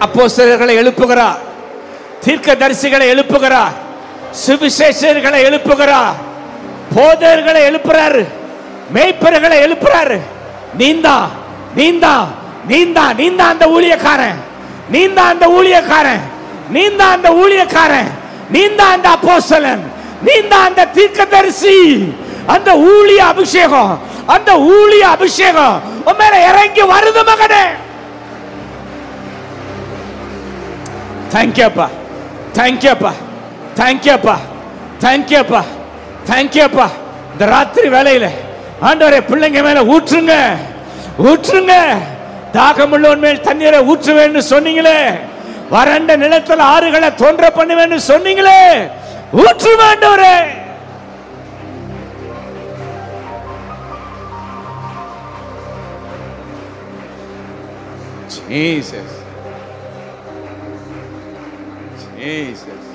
அப்போஸ்தலர்களை எழுப்புகிறார் தீர்க்கதரிசிகளை எழுப்புகிறார் சுவிசேஷர்களை எழுப்புகிறார் போதர்களை எழுப்புறாரு மேய்ப்பர்களை எழுப்புறாரு நீந்தா நீந்தா நீந்தா நீந்தா அந்த ஊழியக்காரன் நீந்தா அந்த ஊழியக்காரன் நீந்தா அந்த ஊழியக்காரன் நீந்தா அந்த அப்போஸ்தலன் நீந்தா அந்த தீர்க்கதரிசி அந்த ஊழிய அபிஷேகம் அந்த ஊழிய அபிஷேகம் உன் மேல இறங்கி வருது மகனே தேங்க்யூப்பா தேங்க்யூப்பா தேங்க்யூப்பா தேங்க்யூப்பா தேங்க்யூப்பா இந்த ராத்திரி வேலையில ஆண்டவரே பிள்ளைங்க மேல ஊற்றுங்க ஊற்றுங்க தாகமுள்ளவன் மேல் தண்ணீரை ஊற்றுவேன்னு சொன்னீங்களே வறண்ட நிலத்துல ஆறுகளை தோன்ற பண்ணுவேன்னு சொன்னீங்களே ஊற்று ஆண்டவரே Jesus. Jesus.